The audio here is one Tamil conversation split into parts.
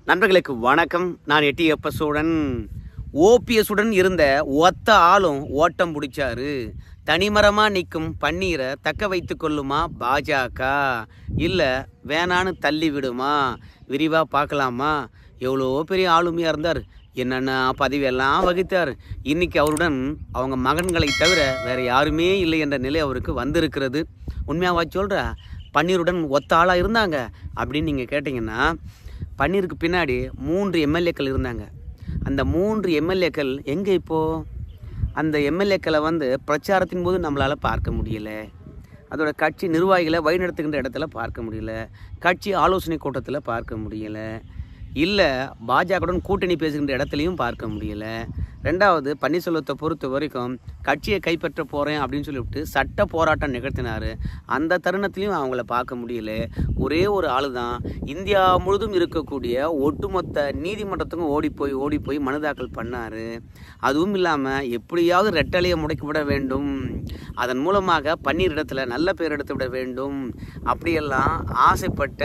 நண்பர்களுக்கு வணக்கம் நான் எட்டி எப்பசுடன் ஓபிஎஸ்ஸுடன் இருந்த ஒத்த ஆளும் ஓட்டம் பிடிச்சாரு தனிமரமாக நிற்கும் பன்னீரை தக்க வைத்து கொள்ளுமா பாஜக இல்லை வேணான்னு தள்ளி விடுமா விரிவாக பார்க்கலாமா எவ்வளோ பெரிய ஆளுமையாக இருந்தார் என்னென்ன பதவியெல்லாம் வகித்தார் இன்னைக்கு அவருடன் அவங்க மகன்களை தவிர வேற யாருமே இல்லை என்ற நிலை அவருக்கு வந்திருக்கிறது உண்மையாக சொல்கிற பன்னீருடன் ஒத்த ஆளாக இருந்தாங்க அப்படின்னு நீங்கள் கேட்டிங்கன்னா பன்னீருக்கு பின்னாடி மூன்று எம்எல்ஏக்கள் இருந்தாங்க அந்த மூன்று எம்எல்ஏக்கள் எங்கே இப்போது அந்த எம்எல்ஏக்களை வந்து பிரச்சாரத்தின் போது நம்மளால் பார்க்க முடியல அதோட கட்சி நிர்வாகிகளை வழிநடத்துகின்ற இடத்துல பார்க்க முடியல கட்சி ஆலோசனை கூட்டத்தில் பார்க்க முடியல இல்லை பாஜகவுடன் கூட்டணி பேசுகின்ற இடத்துலையும் பார்க்க முடியல ரெண்டாவது பன்னீர்செல்வத்தை பொறுத்த வரைக்கும் கட்சியை கைப்பற்ற போகிறேன் அப்படின்னு சொல்லிவிட்டு சட்ட போராட்டம் நிகழ்த்தினார் அந்த தருணத்திலையும் அவங்கள பார்க்க முடியல ஒரே ஒரு ஆள் தான் இந்தியா முழுதும் இருக்கக்கூடிய ஒட்டுமொத்த நீதிமன்றத்துக்கும் ஓடி போய் ஓடி போய் மனு தாக்கல் பண்ணார் அதுவும் இல்லாமல் எப்படியாவது ரெட்டலையை முடக்கிவிட வேண்டும் அதன் மூலமாக பன்னீர் இடத்துல நல்ல பேர் எடுத்து விட வேண்டும் அப்படியெல்லாம் ஆசைப்பட்ட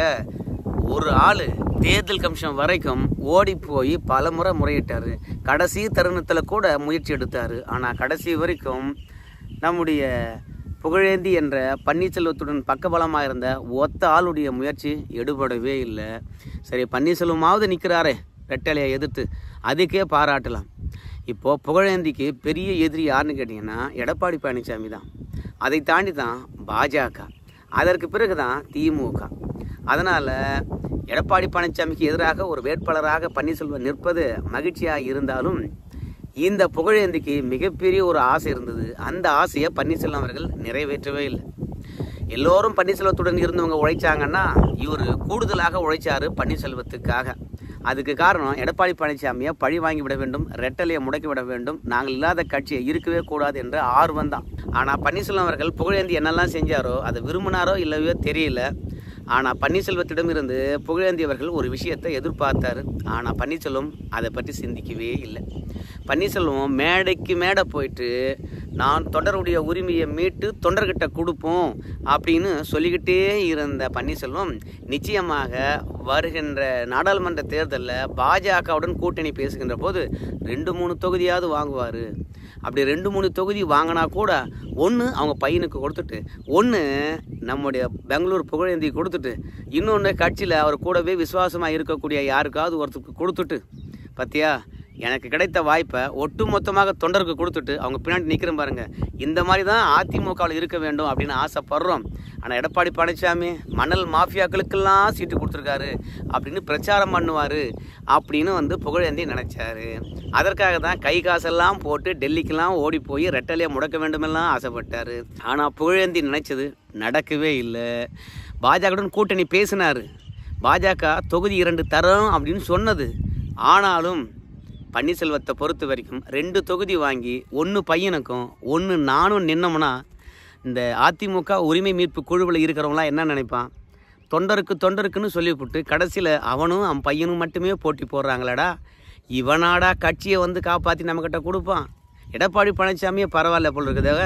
ஒரு ஆள் தேர்தல் கமிஷன் வரைக்கும் ஓடி போய் பல முறை முறையிட்டார் கடைசி தருணத்தில் கூட முயற்சி எடுத்தார் ஆனால் கடைசி வரைக்கும் நம்முடைய புகழேந்தி என்ற பன்னீர்செல்வத்துடன் பக்கபலமாக இருந்த ஒத்த ஆளுடைய முயற்சி எடுபடவே இல்லை சரி பன்னீர்செல்வமாவது நிற்கிறாரே ரெட்டலையை எதிர்த்து அதுக்கே பாராட்டலாம் இப்போது புகழேந்திக்கு பெரிய எதிரி யாருன்னு கேட்டிங்கன்னா எடப்பாடி பழனிசாமி தான் அதை தாண்டி தான் பாஜக அதற்கு பிறகு தான் திமுக அதனால் எடப்பாடி பழனிசாமிக்கு எதிராக ஒரு வேட்பாளராக பன்னீர்செல்வம் நிற்பது மகிழ்ச்சியாக இருந்தாலும் இந்த புகழேந்திக்கு மிகப்பெரிய ஒரு ஆசை இருந்தது அந்த ஆசையை பன்னீர்செல்வம் அவர்கள் நிறைவேற்றவே இல்லை எல்லோரும் பன்னீர்செல்வத்துடன் இருந்தவங்க உழைச்சாங்கன்னா இவர் கூடுதலாக உழைச்சாரு பன்னீர்செல்வத்துக்காக அதுக்கு காரணம் எடப்பாடி பழனிசாமியை பழி வாங்கி விட வேண்டும் ரெட்டலையை முடக்கி விட வேண்டும் நாங்கள் இல்லாத கட்சியை இருக்கவே கூடாது என்ற ஆர்வம் தான் ஆனால் பன்னீர்செல்வம் அவர்கள் புகழேந்தி என்னெல்லாம் செஞ்சாரோ அதை விரும்பினாரோ இல்லையோ தெரியல ஆனால் பன்னீர்செல்வத்திடமிருந்து புகழேந்தி அவர்கள் ஒரு விஷயத்தை எதிர்பார்த்தார் ஆனால் பன்னீர்செல்வம் அதை பற்றி சிந்திக்கவே இல்லை பன்னீர்செல்வம் மேடைக்கு மேடை போயிட்டு நான் தொடருடைய உரிமையை மீட்டு தொண்டர்கிட்ட கொடுப்போம் அப்படின்னு சொல்லிக்கிட்டே இருந்த பன்னீர்செல்வம் நிச்சயமாக வருகின்ற நாடாளுமன்ற தேர்தலில் பாஜகவுடன் கூட்டணி பேசுகின்ற போது ரெண்டு மூணு தொகுதியாவது வாங்குவார் அப்படி ரெண்டு மூணு தொகுதி வாங்கினா கூட ஒன்று அவங்க பையனுக்கு கொடுத்துட்டு ஒன்று நம்முடைய பெங்களூர் புகழேந்தி கொடுத்துட்டு இன்னொன்று கட்சியில் அவர் கூடவே விசுவாசமாக இருக்கக்கூடிய யாருக்காவது ஒருத்தருக்கு கொடுத்துட்டு பார்த்தியா எனக்கு கிடைத்த வாய்ப்பை ஒட்டு மொத்தமாக தொண்டருக்கு கொடுத்துட்டு அவங்க பின்னாடி நிற்கிறேன் பாருங்க இந்த மாதிரி தான் அதிமுகவில் இருக்க வேண்டும் அப்படின்னு ஆசைப்படுறோம் ஆனால் எடப்பாடி பழனிசாமி மணல் மாஃபியாக்களுக்கெல்லாம் சீட்டு கொடுத்துருக்காரு அப்படின்னு பிரச்சாரம் பண்ணுவார் அப்படின்னு வந்து புகழேந்தி நினச்சாரு அதற்காக தான் கை காசெல்லாம் போட்டு டெல்லிக்கெல்லாம் ஓடி போய் ரெட்டலையை முடக்க வேண்டுமெல்லாம் ஆசைப்பட்டார் ஆனால் புகழேந்தி நினைச்சது நடக்கவே இல்லை பாஜகவுடன் கூட்டணி பேசினார் பாஜக தொகுதி இரண்டு தரோம் அப்படின்னு சொன்னது ஆனாலும் பன்னீர்செல்வத்தை பொறுத்த வரைக்கும் ரெண்டு தொகுதி வாங்கி ஒன்று பையனுக்கும் ஒன்று நானும் நின்னோம்னா இந்த அதிமுக உரிமை மீட்பு குழுவில் இருக்கிறவங்களாம் என்ன நினைப்பான் தொண்டருக்கு தொண்டருக்குன்னு சொல்லிவிட்டு கடைசியில் அவனும் அவன் பையனும் மட்டுமே போட்டி போடுறாங்களடா இவனாடா கட்சியை வந்து காப்பாற்றி நம்மக்கிட்ட கொடுப்பான் எடப்பாடி பழனிசாமியே பரவாயில்ல போல் இருக்குதாக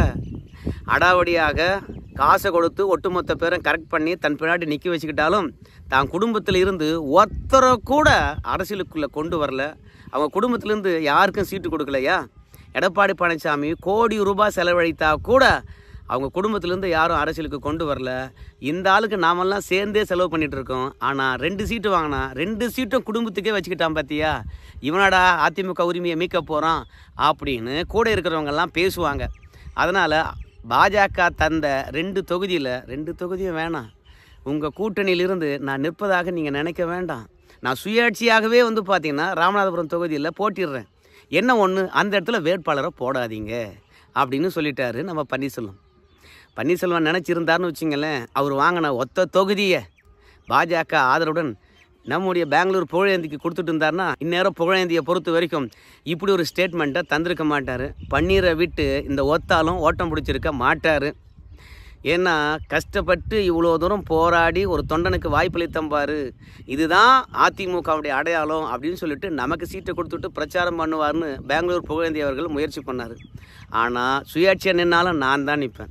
அடாவடியாக காசை கொடுத்து ஒட்டுமொத்த பேரும் கரெக்ட் பண்ணி தன் பின்னாடி நிற்க வச்சுக்கிட்டாலும் தான் குடும்பத்தில் இருந்து ஒருத்தரை கூட அரசியலுக்குள்ளே கொண்டு வரல அவங்க குடும்பத்திலேருந்து யாருக்கும் சீட்டு கொடுக்கலையா எடப்பாடி பழனிசாமி கோடி ரூபாய் செலவழித்தா கூட அவங்க குடும்பத்திலேருந்து யாரும் அரசியலுக்கு கொண்டு வரல இந்த ஆளுக்கு நாமெல்லாம் சேர்ந்தே செலவு பண்ணிட்டு இருக்கோம் ஆனால் ரெண்டு சீட்டு வாங்கினா ரெண்டு சீட்டும் குடும்பத்துக்கே வச்சுக்கிட்டான் பார்த்தியா இவனாடா அதிமுக உரிமையை மீட்க போகிறான் அப்படின்னு கூட இருக்கிறவங்கெல்லாம் பேசுவாங்க அதனால் பாஜக தந்த ரெண்டு தொகுதியில் ரெண்டு தொகுதியும் வேணாம் உங்கள் கூட்டணியிலிருந்து நான் நிற்பதாக நீங்கள் நினைக்க வேண்டாம் நான் சுயாட்சியாகவே வந்து பார்த்தீங்கன்னா ராமநாதபுரம் தொகுதியில் போட்டிடுறேன் என்ன ஒன்று அந்த இடத்துல வேட்பாளரை போடாதீங்க அப்படின்னு சொல்லிட்டாரு நம்ம பன்னீர்செல்வம் பன்னீர்செல்வம் நினச்சிருந்தாருன்னு வச்சுங்களேன் அவர் வாங்கின ஒத்த தொகுதியை பாஜக ஆதரவுடன் நம்முடைய பெங்களூர் புகழேந்திக்கு கொடுத்துட்டு இருந்தாருன்னா இந்நேரம் புகழேந்தியை பொறுத்த வரைக்கும் இப்படி ஒரு ஸ்டேட்மெண்ட்டை தந்திருக்க மாட்டார் பன்னீரை விட்டு இந்த ஒத்தாலும் ஓட்டம் பிடிச்சிருக்க மாட்டார் ஏன்னா கஷ்டப்பட்டு இவ்வளோ தூரம் போராடி ஒரு தொண்டனுக்கு வாய்ப்பளித்தம் பாரு இதுதான் அதிமுகவுடைய அடையாளம் அப்படின்னு சொல்லிட்டு நமக்கு சீட்டை கொடுத்துட்டு பிரச்சாரம் பண்ணுவார்னு பெங்களூர் புகழேந்தி அவர்கள் முயற்சி பண்ணார் ஆனால் சுயாட்சியாக நின்னாலும் நான் தான் நிற்பேன்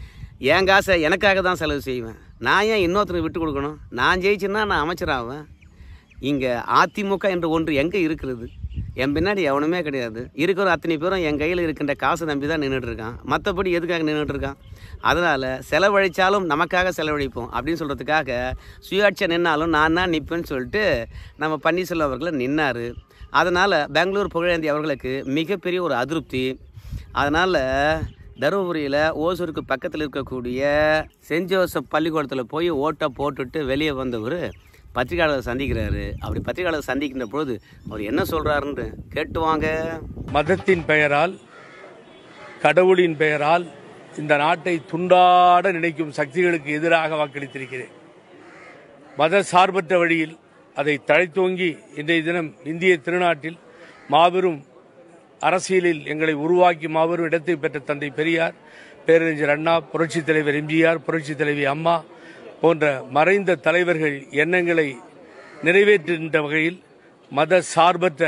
என் காசை எனக்காக தான் செலவு செய்வேன் நான் ஏன் இன்னொருத்தருக்கு விட்டு கொடுக்கணும் நான் ஜெயிச்சேன்னா நான் அமைச்சராவேன் இங்கே அதிமுக என்ற ஒன்று எங்கே இருக்கிறது என் பின்னாடி எவனுமே கிடையாது இருக்கிற அத்தனை பேரும் என் கையில் இருக்கின்ற காசை நம்பி தான் நின்றுட்டு இருக்கான் மற்றபடி எதுக்காக நின்றுட்டு இருக்கான் அதனால் செலவழித்தாலும் நமக்காக செலவழிப்போம் அப்படின்னு சொல்கிறதுக்காக சுயாட்சியை நின்னாலும் நான் தான் நிற்பேன்னு சொல்லிட்டு நம்ம பன்னீர்செல்வம் அவர்களை நின்னார் அதனால் பெங்களூர் புகழேந்தி அவர்களுக்கு மிகப்பெரிய ஒரு அதிருப்தி அதனால் தருமபுரியில் ஓசூருக்கு பக்கத்தில் இருக்கக்கூடிய சென்ட் ஜோசப் பள்ளிக்கூடத்தில் போய் ஓட்டை போட்டுட்டு வெளியே வந்தவர் பத்திரிகையாளர் சந்திக்கிறாரு அப்படி பத்திரிகையாளர் சந்திக்கின்ற பொழுது அவர் என்ன சொல்கிறாருன்னு கேட்டு வாங்க மதத்தின் பெயரால் கடவுளின் பெயரால் இந்த நாட்டை துண்டாட நினைக்கும் சக்திகளுக்கு எதிராக வாக்களித்திருக்கிறேன் மத சார்பற்ற வழியில் அதை தழைத்தோங்கி இன்றைய தினம் இந்திய திருநாட்டில் மாபெரும் அரசியலில் எங்களை உருவாக்கி மாபெரும் இடத்தை பெற்ற தந்தை பெரியார் பேரறிஞர் அண்ணா புரட்சித் தலைவர் எம்ஜிஆர் புரட்சித் தலைவி அம்மா போன்ற மறைந்த தலைவர்கள் எண்ணங்களை நிறைவேற்றுகின்ற வகையில் மத சார்பற்ற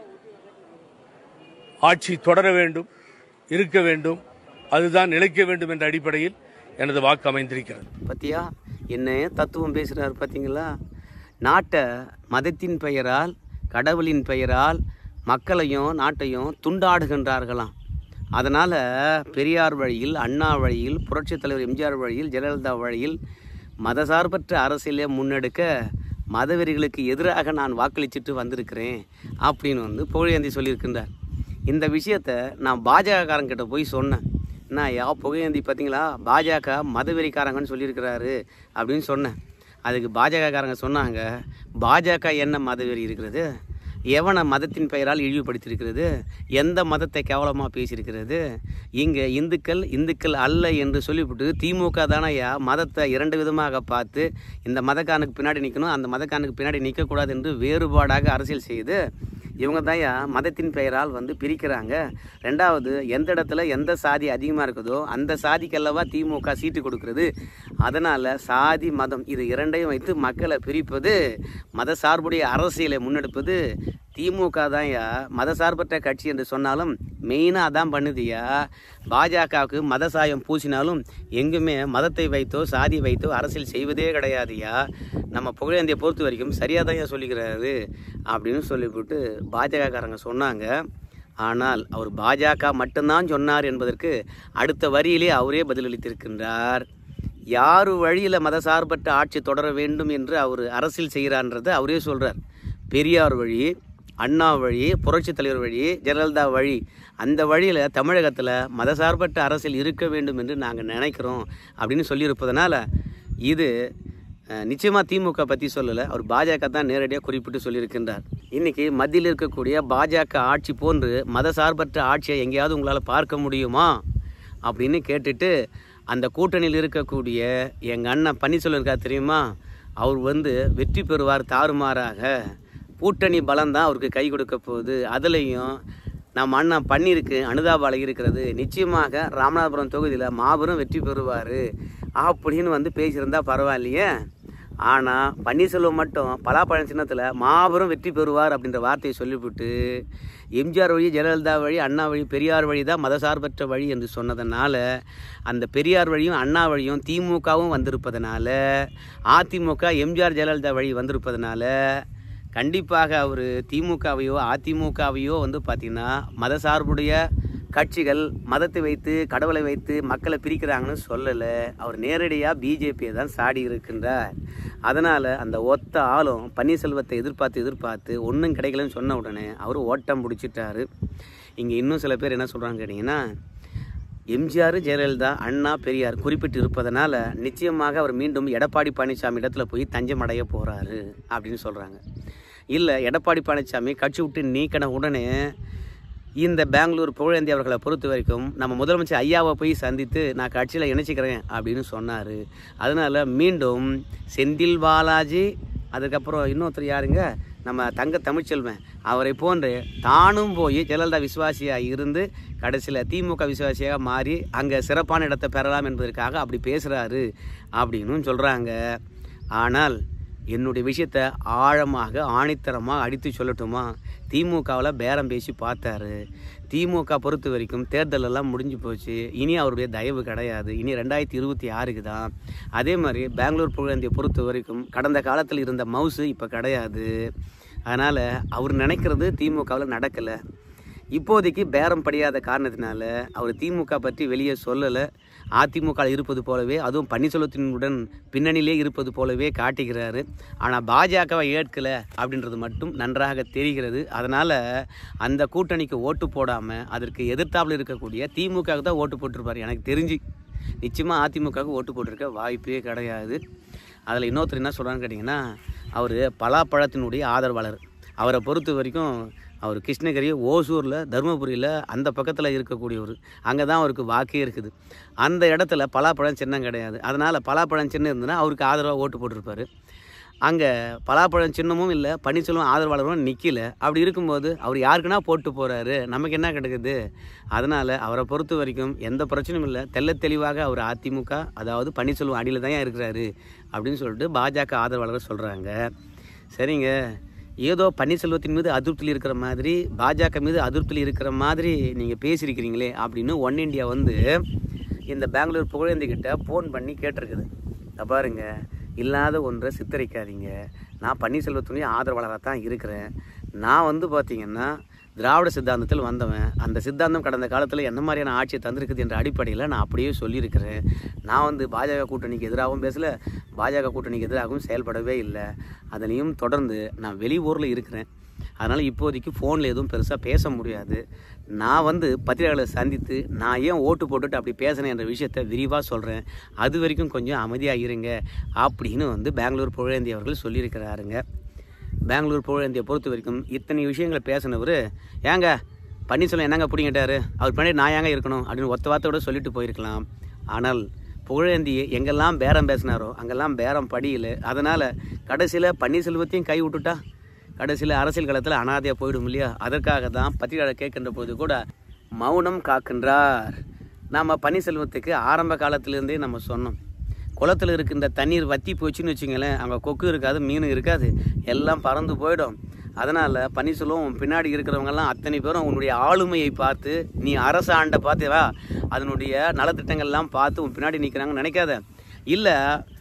ஆட்சி தொடர வேண்டும் இருக்க வேண்டும் அதுதான் நிலைக்க வேண்டும் என்ற அடிப்படையில் எனது வாக்கு அமைந்திருக்கிறது பத்தியா என்ன தத்துவம் பேசுகிறாரு பார்த்தீங்களா நாட்டை மதத்தின் பெயரால் கடவுளின் பெயரால் மக்களையும் நாட்டையும் துண்டாடுகின்றார்களாம் அதனால் பெரியார் வழியில் அண்ணா வழியில் புரட்சித் தலைவர் எம்ஜிஆர் வழியில் ஜெயலலிதா வழியில் மதசார்பற்ற அரசியலை முன்னெடுக்க மதவெறிகளுக்கு எதிராக நான் வாக்களிச்சிட்டு வந்திருக்கிறேன் அப்படின்னு வந்து புகழேந்தி சொல்லியிருக்கின்றார் இந்த விஷயத்த நான் பாஜகக்காரங்கிட்ட போய் சொன்னேன் நான் யா புகையந்தி பார்த்தீங்களா பாஜக மதவெறிக்காரங்கன்னு சொல்லியிருக்கிறாரு அப்படின்னு சொன்னேன் அதுக்கு பாஜகக்காரங்க சொன்னாங்க பாஜக என்ன மதவெறி இருக்கிறது எவனை மதத்தின் பெயரால் இழிவுபடுத்தியிருக்கிறது எந்த மதத்தை கேவலமாக பேசியிருக்கிறது இங்கே இந்துக்கள் இந்துக்கள் அல்ல என்று சொல்லிவிட்டு திமுக தானையா மதத்தை இரண்டு விதமாக பார்த்து இந்த மதக்காரனுக்கு பின்னாடி நிற்கணும் அந்த மதக்காரனுக்கு பின்னாடி நிற்கக்கூடாது என்று வேறுபாடாக அரசியல் செய்து இவங்க தான்யா மதத்தின் பெயரால் வந்து பிரிக்கிறாங்க ரெண்டாவது எந்த இடத்துல எந்த சாதி அதிகமாக இருக்குதோ அந்த சாதிக்கல்லவா திமுக சீட்டு கொடுக்கிறது அதனால் சாதி மதம் இது இரண்டையும் வைத்து மக்களை பிரிப்பது மத சார்புடைய அரசியலை முன்னெடுப்பது திமுக தான்யா மத சார்பற்ற கட்சி என்று சொன்னாலும் மெயினாக அதான் பண்ணுதியா பாஜகவுக்கு மத சாயம் பூசினாலும் எங்குமே மதத்தை வைத்தோ சாதி வைத்தோ அரசியல் செய்வதே கிடையாதுயா நம்ம புகழேந்தியை பொறுத்த வரைக்கும் சரியாக தான் சொல்லிக்கிறாரு அப்படின்னு சொல்லிவிட்டு பாஜகக்காரங்க சொன்னாங்க ஆனால் அவர் பாஜக மட்டும்தான் சொன்னார் என்பதற்கு அடுத்த வரியிலே அவரே பதிலளித்திருக்கின்றார் யார் வழியில் மதசார்பற்ற ஆட்சி தொடர வேண்டும் என்று அவர் அரசியல் செய்கிறான்றதை அவரே சொல்கிறார் பெரியார் வழி அண்ணா வழி புரட்சித் தலைவர் வழி ஜெயலலிதா வழி அந்த வழியில் தமிழகத்தில் மதசார்பற்ற அரசியல் இருக்க வேண்டும் என்று நாங்கள் நினைக்கிறோம் அப்படின்னு சொல்லியிருப்பதனால இது அஹ், நிச்சயமா திமுக பற்றி சொல்லலை அவர் பாஜக தான் நேரடியாக குறிப்பிட்டு சொல்லியிருக்கின்றார் இன்னைக்கு மத்தியில் இருக்கக்கூடிய பாஜக ஆட்சி போன்று மதசார்பற்ற ஆட்சியை எங்கேயாவது உங்களால் பார்க்க முடியுமா அப்படின்னு கேட்டுட்டு அந்த கூட்டணியில் இருக்கக்கூடிய எங்கள் அண்ணன் பன்னீர்செல்வம் இருக்கா தெரியுமா அவர் வந்து வெற்றி பெறுவார் தாறுமாறாக கூட்டணி பலம் தான் அவருக்கு கை கொடுக்க போகுது அதுலேயும் நம்ம அண்ணன் பன்னீருக்கு அனுதாபாலை இருக்கிறது நிச்சயமாக ராமநாதபுரம் தொகுதியில் மாபெரும் வெற்றி பெறுவார் அப்படின்னு வந்து பேசியிருந்தா பரவாயில்லையே ஆனால் பன்னீர்செல்வம் மட்டும் பலாப்பழம் சின்னத்தில் மாபெரும் வெற்றி பெறுவார் அப்படின்ற வார்த்தையை சொல்லிவிட்டு எம்ஜிஆர் வழி ஜெயலலிதா வழி அண்ணா வழி பெரியார் வழி தான் மதசார்பற்ற வழி என்று சொன்னதனால அந்த பெரியார் வழியும் அண்ணா வழியும் திமுகவும் வந்திருப்பதனால அதிமுக எம்ஜிஆர் ஜெயலலிதா வழி வந்திருப்பதனால கண்டிப்பாக அவர் திமுகவையோ அதிமுகவையோ வந்து பார்த்திங்கன்னா மதசார்புடைய கட்சிகள் மதத்தை வைத்து கடவுளை வைத்து மக்களை பிரிக்கிறாங்கன்னு சொல்லலை அவர் நேரடியாக பிஜேபியை தான் சாடி இருக்கின்றார் அதனால் அந்த ஒத்த ஆளும் பன்னீர்செல்வத்தை எதிர்பார்த்து எதிர்பார்த்து ஒன்றும் கிடைக்கலன்னு சொன்ன உடனே அவர் ஓட்டம் பிடிச்சிட்டாரு இங்கே இன்னும் சில பேர் என்ன சொல்கிறாங்க கேட்டிங்கன்னா எம்ஜிஆர் ஜெயலலிதா அண்ணா பெரியார் குறிப்பிட்டு இருப்பதனால நிச்சயமாக அவர் மீண்டும் எடப்பாடி பழனிசாமி இடத்துல போய் தஞ்சம் அடைய போகிறாரு அப்படின்னு சொல்கிறாங்க இல்லை எடப்பாடி பழனிசாமி கட்சி விட்டு நீக்கின உடனே இந்த பெங்களூர் புகழேந்தி அவர்களை பொறுத்த வரைக்கும் நம்ம முதலமைச்சர் ஐயாவை போய் சந்தித்து நான் கட்சியில் இணைச்சிக்கிறேன் அப்படின்னு சொன்னார் அதனால் மீண்டும் செந்தில் பாலாஜி அதுக்கப்புறம் இன்னொருத்தர் யாருங்க நம்ம தங்க தமிழ்ச்செல்வன் அவரை போன்று தானும் போய் ஜெயலலிதா விசுவாசியாக இருந்து கடைசியில் திமுக விசுவாசியாக மாறி அங்கே சிறப்பான இடத்தை பெறலாம் என்பதற்காக அப்படி பேசுகிறாரு அப்படின்னு சொல்கிறாங்க ஆனால் என்னுடைய விஷயத்த ஆழமாக ஆணித்தரமாக அடித்து சொல்லட்டுமா திமுகவில் பேரம் பேசி பார்த்தாரு திமுக பொறுத்த வரைக்கும் தேர்தல் எல்லாம் முடிஞ்சு போச்சு இனி அவருடைய தயவு கிடையாது இனி ரெண்டாயிரத்தி இருபத்தி ஆறுக்கு தான் அதே மாதிரி பெங்களூர் புகழேந்தியை பொறுத்த வரைக்கும் கடந்த காலத்தில் இருந்த மவுசு இப்போ கிடையாது அதனால் அவர் நினைக்கிறது திமுகவில் நடக்கலை இப்போதைக்கு பேரம் படியாத காரணத்தினால அவர் திமுக பற்றி வெளியே சொல்லலை அதிமுக இருப்பது போலவே அதுவும் பன்னீர்செல்வத்தினுடன் பின்னணியிலே இருப்பது போலவே காட்டுகிறாரு ஆனால் பாஜகவை ஏற்கலை அப்படின்றது மட்டும் நன்றாக தெரிகிறது அதனால் அந்த கூட்டணிக்கு ஓட்டு போடாமல் அதற்கு எதிர்த்தாப்பில் இருக்கக்கூடிய திமுகவுக்கு தான் ஓட்டு போட்டிருப்பார் எனக்கு தெரிஞ்சு நிச்சயமாக அதிமுகவுக்கு ஓட்டு போட்டிருக்க வாய்ப்பே கிடையாது அதில் இன்னொருத்தர் என்ன சொல்கிறான்னு கேட்டிங்கன்னா அவர் பலாப்பழத்தினுடைய ஆதரவாளர் அவரை பொறுத்த வரைக்கும் அவர் கிருஷ்ணகிரி ஓசூரில் தருமபுரியில் அந்த பக்கத்தில் இருக்கக்கூடியவர் அங்கே தான் அவருக்கு வாக்கே இருக்குது அந்த இடத்துல பலாப்பழம் சின்னம் கிடையாது அதனால் பலாப்பழம் சின்னம் இருந்ததுன்னா அவருக்கு ஆதரவாக ஓட்டு போட்டிருப்பாரு அங்கே பலாப்பழம் சின்னமும் இல்லை பன்னீர்செல்வம் ஆதரவாளரும் நிற்கல அப்படி இருக்கும்போது அவர் யாருக்குன்னா போட்டு போகிறாரு நமக்கு என்ன கிடைக்குது அதனால் அவரை பொறுத்த வரைக்கும் எந்த பிரச்சனையும் இல்லை தெள்ளத் தெளிவாக அவர் அதிமுக அதாவது பன்னீர்செல்வம் அடியில் தான் இருக்கிறாரு அப்படின்னு சொல்லிட்டு பாஜக ஆதரவாளர்கள் சொல்கிறாங்க சரிங்க ஏதோ பன்னீர்செல்வத்தின் மீது அதிருப்தியில் இருக்கிற மாதிரி பாஜக மீது அதிருப்தியில் இருக்கிற மாதிரி நீங்கள் பேசியிருக்கிறீங்களே அப்படின்னு ஒன் இண்டியா வந்து இந்த பெங்களூர் புகழேந்திக்கிட்ட ஃபோன் பண்ணி கேட்டிருக்குது இதை பாருங்க இல்லாத ஒன்றை சித்தரிக்காதீங்க நான் பன்னீர்செல்வத்துடைய ஆதரவாளராக தான் இருக்கிறேன் நான் வந்து பார்த்தீங்கன்னா திராவிட சித்தாந்தத்தில் வந்தவன் அந்த சித்தாந்தம் கடந்த காலத்தில் என்ன மாதிரியான ஆட்சியை தந்திருக்குது என்ற அடிப்படையில் நான் அப்படியே சொல்லியிருக்கிறேன் நான் வந்து பாஜக கூட்டணிக்கு எதிராகவும் பேசலை பாஜக கூட்டணிக்கு எதிராகவும் செயல்படவே இல்லை அதனையும் தொடர்ந்து நான் வெளியூரில் இருக்கிறேன் அதனால் இப்போதைக்கு ஃபோனில் எதுவும் பெருசாக பேச முடியாது நான் வந்து பத்திரிகையாளரை சந்தித்து நான் ஏன் ஓட்டு போட்டுட்டு அப்படி பேசினேன் என்ற விஷயத்தை விரிவாக சொல்கிறேன் அது வரைக்கும் கொஞ்சம் அமைதியாக இருங்க அப்படின்னு வந்து பெங்களூர் புகழேந்தி அவர்கள் சொல்லியிருக்கிறாருங்க பெங்களூர் புகழேந்தியை பொறுத்த வரைக்கும் இத்தனை விஷயங்களை பேசினவர் ஏங்க பன்னீர்செல்வம் என்னங்க பிடிங்கிட்டாரு அவர் பின்னாடி நான் ஏங்க இருக்கணும் அப்படின்னு ஒத்த வார்த்தையோட சொல்லிட்டு போயிருக்கலாம் ஆனால் புகழேந்தி எங்கெல்லாம் பேரம் பேசினாரோ அங்கெல்லாம் பேரம் படியல அதனால் கடைசியில் பன்னீர்செல்வத்தையும் கை விட்டுட்டா கடைசியில் அரசியல் களத்தில் அனாதையாக போயிடும் இல்லையா அதற்காக தான் பத்திரிகையாளர் கேட்கின்ற போது கூட மௌனம் காக்கின்றார் நாம் பன்னீர்செல்வத்துக்கு ஆரம்ப காலத்திலேருந்தே நம்ம சொன்னோம் குளத்தில் இருக்கின்ற தண்ணீர் வத்தி போச்சுன்னு வச்சுங்களேன் அங்கே கொக்கு இருக்காது மீன் இருக்காது எல்லாம் பறந்து போயிடும் அதனால் பன்னீர்செல்வம் உன் பின்னாடி இருக்கிறவங்கெல்லாம் அத்தனை பேரும் உன்னுடைய ஆளுமையை பார்த்து நீ அரசாண்டை பார்த்தேவா அதனுடைய நலத்திட்டங்கள்லாம் பார்த்து உன் பின்னாடி நிற்கிறாங்கன்னு நினைக்காத இல்லை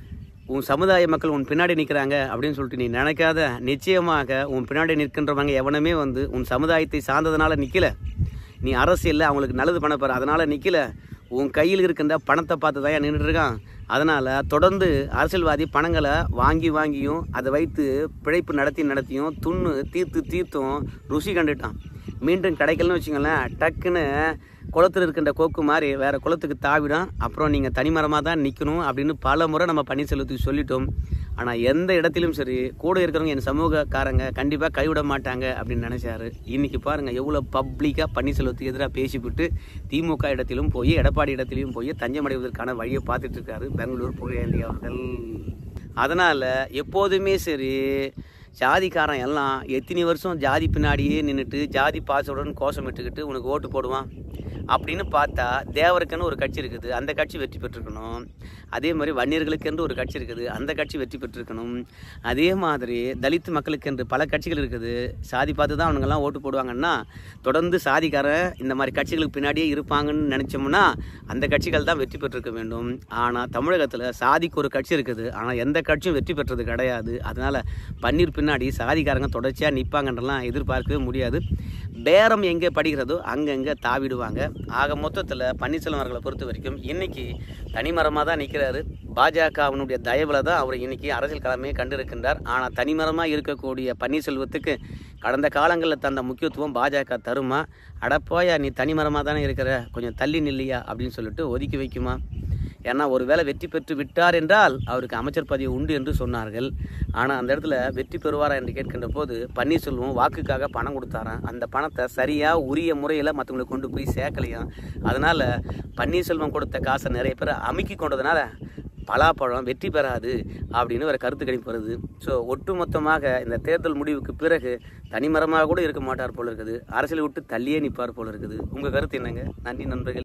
உன் சமுதாய மக்கள் உன் பின்னாடி நிற்கிறாங்க அப்படின்னு சொல்லிட்டு நீ நினைக்காத நிச்சயமாக உன் பின்னாடி நிற்கின்றவங்க எவனுமே வந்து உன் சமுதாயத்தை சார்ந்ததுனால நிற்கல நீ அரசியலில் அவங்களுக்கு நல்லது பண்ண போற அதனால நிற்கல உன் கையில் இருக்கின்ற பணத்தை பார்த்து தான் நின்றுட்டு இருக்கான் அதனால் தொடர்ந்து அரசியல்வாதி பணங்களை வாங்கி வாங்கியும் அதை வைத்து பிழைப்பு நடத்தி நடத்தியும் துண்ணு தீர்த்து தீர்த்தும் ருசி கண்டுட்டான் மீண்டும் கிடைக்கலன்னு வச்சுங்களேன் டக்குன்னு குளத்தில் இருக்கின்ற கோக்கு மாதிரி வேற குளத்துக்கு தாவிடும் அப்புறம் நீங்கள் தனிமரமாக தான் நிற்கணும் அப்படின்னு பல முறை நம்ம பன்னீர்செல்வத்துக்கு சொல்லிட்டோம் ஆனால் எந்த இடத்திலும் சரி கூட இருக்கிறவங்க என் சமூகக்காரங்க கண்டிப்பாக கைவிட மாட்டாங்க அப்படின்னு நினைச்சாரு இன்னைக்கு பாருங்க எவ்வளோ பப்ளிக்காக பன்னீர்செல்வத்துக்கு எதிராக பேசிவிட்டு திமுக இடத்திலும் போய் எடப்பாடி இடத்திலும் போய் தஞ்சம் அடைவதற்கான வழியை பார்த்துட்டு இருக்காரு பெங்களூர் புகழேந்தி அவர்கள் அதனால் எப்போதுமே சரி ஜாதிக்காரன் எல்லாம் எத்தனை வருஷம் ஜாதி பின்னாடியே நின்றுட்டு ஜாதி பாசவுடன் கோஷமிட்டுக்கிட்டு உனக்கு ஓட்டு போடுவான் அப்படின்னு பார்த்தா தேவருக்குன்னு ஒரு கட்சி இருக்குது அந்த கட்சி வெற்றி பெற்றிருக்கணும் அதே மாதிரி வன்னியர்களுக்கென்று ஒரு கட்சி இருக்குது அந்த கட்சி வெற்றி பெற்றிருக்கணும் அதே மாதிரி தலித் மக்களுக்கென்று பல கட்சிகள் இருக்குது சாதி பார்த்து தான் அவனுங்கெல்லாம் ஓட்டு போடுவாங்கன்னா தொடர்ந்து சாதிக்காரன் இந்த மாதிரி கட்சிகளுக்கு பின்னாடியே இருப்பாங்கன்னு நினச்சோம்னா அந்த கட்சிகள் தான் வெற்றி பெற்றிருக்க வேண்டும் ஆனால் தமிழகத்தில் சாதிக்கு ஒரு கட்சி இருக்குது ஆனால் எந்த கட்சியும் வெற்றி பெற்றது கிடையாது அதனால் பன்னீர் பின்னாடி சாதிக்காரங்க தொடர்ச்சியாக நிற்பாங்கன்றலாம் எதிர்பார்க்கவே முடியாது பேரம் எங்கே படிக்கிறதோ அங்கங்கே தாவிடுவாங்க ஆக மொத்தத்தில் பன்னீர்செல்வம் அவர்களை பொறுத்த வரைக்கும் இன்னைக்கு தனிமரமாக தான் நிற்கிறாரு பாஜக அவனுடைய தயவில் தான் அவர் இன்னைக்கு அரசியல் களமே கண்டிருக்கின்றார் ஆனால் தனிமரமாக இருக்கக்கூடிய பன்னீர்செல்வத்துக்கு கடந்த காலங்களில் தந்த முக்கியத்துவம் பாஜக தருமா அடப்போயா நீ தனிமரமாக தானே இருக்கிற கொஞ்சம் தள்ளி நில்லையா அப்படின்னு சொல்லிட்டு ஒதுக்கி வைக்குமா ஏன்னா ஒருவேளை வெற்றி பெற்று விட்டார் என்றால் அவருக்கு அமைச்சர் பதவி உண்டு என்று சொன்னார்கள் ஆனால் அந்த இடத்துல வெற்றி பெறுவாரா என்று கேட்கின்ற போது பன்னீர்செல்வம் வாக்குக்காக பணம் கொடுத்தாராம் அந்த பணத்தை சரியாக உரிய முறையில் மற்றவங்களுக்கு கொண்டு போய் சேர்க்கலையாம் அதனால் பன்னீர்செல்வம் கொடுத்த காசை நிறைய பேர் அமுக்கி கொண்டதுனால பலாப்பழம் வெற்றி பெறாது அப்படின்னு ஒரு கருத்து கணிப்பு வருது ஸோ ஒட்டுமொத்தமாக இந்த தேர்தல் முடிவுக்கு பிறகு தனிமரமாக கூட இருக்க மாட்டார் போல இருக்குது அரசியலை விட்டு தள்ளியே நிற்பார் போல இருக்குது உங்கள் கருத்து என்னங்க நன்றி நண்பர்கள்